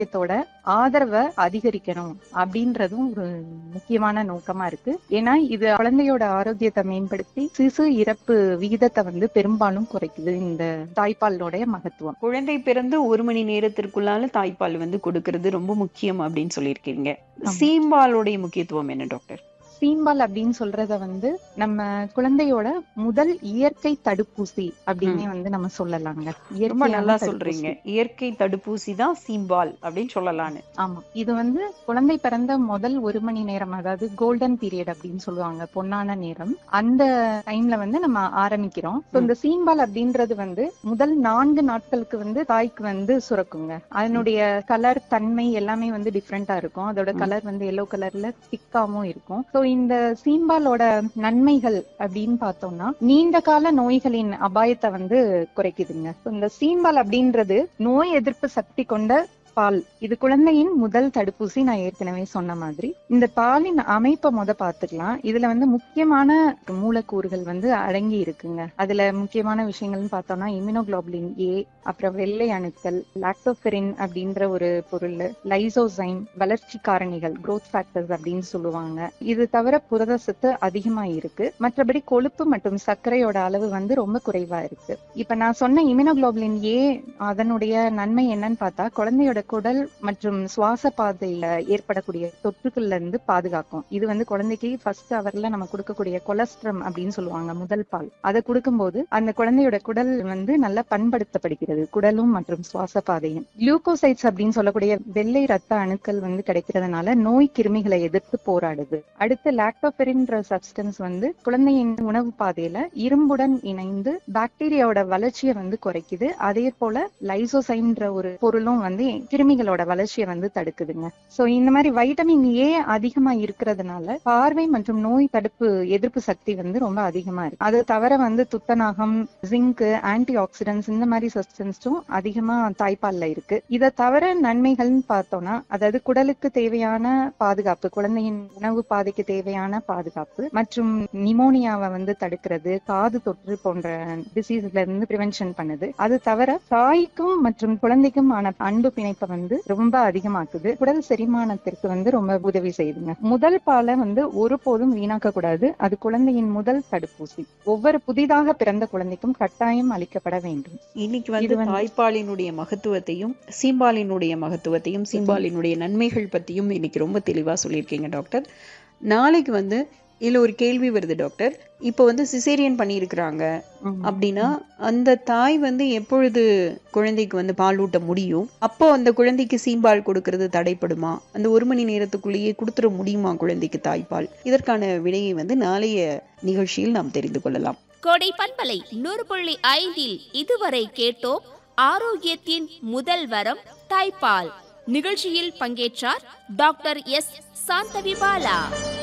த்தோட ஆதரவை அதிகரிக்கணும் அப்படின்றதும் ஒரு முக்கியமான நோக்கமா இருக்கு ஏன்னா இது குழந்தையோட ஆரோக்கியத்தை மேம்படுத்தி சிசு இறப்பு விகிதத்தை வந்து பெரும்பாலும் குறைக்குது இந்த தாய்ப்பாலோடைய மகத்துவம் குழந்தை பிறந்து ஒரு மணி நேரத்திற்குள்ளால தாய்ப்பால் வந்து கொடுக்கறது ரொம்ப முக்கியம் அப்படின்னு சொல்லியிருக்கீங்க ஆமா. சீம்பாலுடைய முக்கியத்துவம் என்ன டாக்டர் சீம்பால் அப்படின்னு சொல்றத வந்து நம்ம குழந்தையோட முதல் இயற்கை தடுப்பூசி அப்படின்னே வந்து நம்ம சொல்லலாங்க ரொம்ப இயற்கையான நல்லா தடுப்பூசி. சொல்றீங்க இயற்கை தடுப்பூசி தான் சீம்பால் அப்படின்னு சொல்லலான்னு ஆமா இது வந்து குழந்தை பிறந்த முதல் ஒரு மணி நேரம் அதாவது கோல்டன் பீரியட் அப்படின்னு சொல்லுவாங்க பொன்னான நேரம் அந்த டைம்ல வந்து நம்ம ஆரம்பிக்கிறோம் So, இந்த சீம்பால் அப்படின்றது வந்து முதல் நான்கு நாட்களுக்கு வந்து தாய்க்கு வந்து சுரக்குங்க அதனுடைய கலர் தன்மை எல்லாமே வந்து டிஃப்ரெண்டா இருக்கும் அதோட ம். கலர் வந்து எல்லோ கலர்ல திக்காவும் இருக்கும் சோ இந்த சீம்பாலோட நன்மைகள் அப்படின்னு பார்த்தோம்னா நீண்ட கால நோய்களின் அபாயத்தை வந்து குறைக்குதுங்க So, இந்த சீம்பால் அப்படின்றது நோய் எதிர்ப்பு சக்தி கொண்ட பால் இது குழந்தையின் முதல் தடுப்பூசி நான் ஏற்கனவே சொன்ன மாதிரி இந்த பாலின் அமைப்பை முத பாத்துக்கலாம் இதுல வந்து முக்கியமான மூலக்கூறுகள் வந்து அடங்கி இருக்குங்க அதுல முக்கியமான விஷயங்கள்னு பார்த்தோம்னா இம்யூனோகுளோபுலின் ஏ அப்புறம் வெள்ளை அணுக்கள் லாக்டோஃபெரின் அப்படின்ற ஒரு பொருள் லைசோசைம் வளர்ச்சி காரணிகள் growth ஃபேக்டர்ஸ் அப்படின்னு சொல்லுவாங்க இது தவிர புரத சத்து அதிகமா இருக்கு மற்றபடி கொழுப்பு மற்றும் சர்க்கரையோட அளவு வந்து ரொம்ப குறைவா இருக்கு இப்ப நான் சொன்ன இம்யூனோகுளோபுலின் ஏ அதனுடைய நன்மை என்னன்னு பார்த்தா குழந்தையோட குடல் மற்றும் சுவாச பாதையில ஏற்படக்கூடிய தொற்றுகள்ல இருந்து பாதுகாக்கும் இது வந்து குழந்தைக்கு ஃபர்ஸ்ட் அவர்ல நம்ம கொடுக்கக்கூடிய கொலஸ்ட்ரம் அப்படின்னு சொல்லுவாங்க முதல் பால் அதை கொடுக்கும்போது அந்த குழந்தையோட குடல் வந்து நல்லா பண்படுத்தப்படுகிறது குடலும் மற்றும் சுவாச பாதையும் குளுக்கோசைட்ஸ் அப்படின்னு சொல்லக்கூடிய வெள்ளை ரத்த அணுக்கள் வந்து கிடைக்கிறதுனால நோய் கிருமிகளை எதிர்த்து போராடுது அடுத்து லாக்டோபெரின்ற சப்ஸ்டன்ஸ் வந்து குழந்தையின் உணவு பாதையில இரும்புடன் இணைந்து பாக்டீரியாவோட வளர்ச்சியை வந்து குறைக்குது அதே போல லைசோசைம்ன்ற ஒரு பொருளும் வந்து கிருமிகளோட வளர்ச்சியை வந்து தடுக்குதுங்க சோ இந்த மாதிரி வைட்டமின் ஏ அதிகமா இருக்கிறதுனால பார்வை மற்றும் நோய் தடுப்பு எதிர்ப்பு சக்தி வந்து ரொம்ப அதிகமா இருக்கு அது தவிர வந்து துத்தநாகம் ஜிங்க் ஆன்டி ஆக்சிடென்ட்ஸ் இந்த மாதிரி சப்ஸ்டன்ஸும் அதிகமா தாய்ப்பால்ல இருக்கு இதை தவிர நன்மைகள்னு பார்த்தோம்னா அதாவது குடலுக்கு தேவையான பாதுகாப்பு குழந்தையின் உணவு பாதைக்கு தேவையான பாதுகாப்பு மற்றும் நிமோனியாவை வந்து தடுக்கிறது காது தொற்று போன்ற டிசீஸ்ல இருந்து பிரிவென்ஷன் பண்ணுது அது தவிர தாய்க்கும் மற்றும் குழந்தைக்கும் ஆன அன்பு பிணைப்பை வந்து ரொம்ப அதிகமாக்குது குடல் செரிமானத்திற்கு வந்து ரொம்ப உதவி செய்யுதுங்க முதல் பாலை வந்து ஒருபோதும் வீணாக்க கூடாது அது குழந்தையின் முதல் தடுப்பூசி ஒவ்வொரு புதிதாக பிறந்த குழந்தைக்கும் கட்டாயம் அளிக்கப்பட வேண்டும் இன்னைக்கு வந்து இது வந்து- தாய்ப்பாலினுடைய மகத்துவத்தையும் சீம்பாலினுடைய மகத்துவத்தையும் சீம்பாலினுடைய நன்மைகள் பத்தியும் இன்னைக்கு ரொம்ப தெளிவா சொல்லியிருக்கீங்க டாக்டர் நாளைக்கு வந்து இதுல ஒரு கேள்வி வருது டாக்டர் இப்போ வந்து சிசேரியன் பண்ணியிருக்கிறாங்க ம். அப்படின்னா அந்த தாய் வந்து எப்பொழுது குழந்தைக்கு வந்து பால் ஊட்ட முடியும் அப்போ அந்த குழந்தைக்கு சீம்பால் கொடுக்கறது தடைப்படுமா அந்த ஒரு மணி நேரத்துக்குள்ளேயே கொடுத்துட முடியுமா குழந்தைக்கு தாய்ப்பால் இதற்கான விடையை வந்து நாளைய நிகழ்ச்சியில் நாம் தெரிந்து கொள்ளலாம் கோடை பண்பலை நூறு புள்ளி ஐந்தில் இதுவரை கேட்டோம் ஆரோக்கியத்தின் முதல் வரம் தாய்ப்பால் நிகழ்ச்சியில் பங்கேற்றார் டாக்டர் எஸ் சாந்தவி பாலா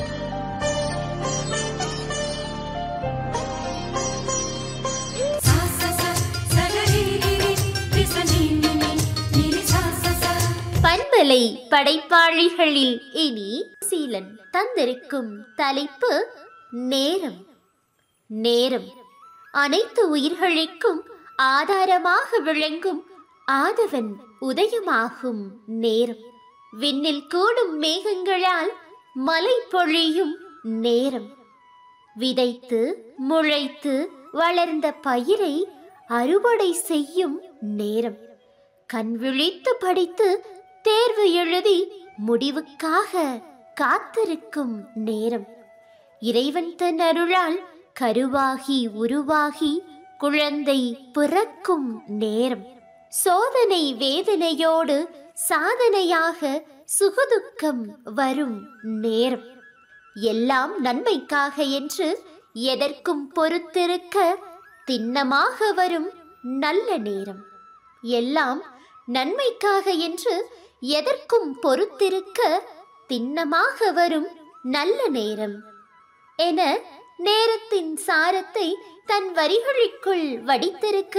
सा सा सा सगरिरिरि विसनिनिनि निरि सा सा सा பண்பலை படைப்பாளிகளில் இனி சீலன் தந்திருக்கும் தலைப்பு நேரம் நேரம் அனைத்து உயிர்களுக்கும் ஆதாரமாக விளங்கும் ஆதவன் உதயமாகும் நேரம் விண்ணில் கூடும் மேகங்களால் மழை பொழியும் நேரம் விதைத்து முளைத்து வளர்ந்த பயிரை அறுவடை செய்யும் நேரம் கண் விழித்து படித்து தேர்வு எழுதி முடிவுக்காக காத்திருக்கும் நேரம் இறைவன் தன் அருளால் கருவாகி உருவாகி குழந்தை பிறக்கும் நேரம் சோதனை வேதனையோடு சாதனையாக சுகதுக்கம் வரும் நேரம் எல்லாம் நன்மைக்காக என்று எதற்கும் பொறுத்திருக்க திண்ணமாக வரும் நல்ல நேரம் எல்லாம் நன்மைக்காக என்று எதற்கும் பொறுத்திருக்க திண்ணமாக வரும் நல்ல நேரம் என நேரத்தின் சாரத்தை தன் வரிகளுக்குள் வடித்திருக்க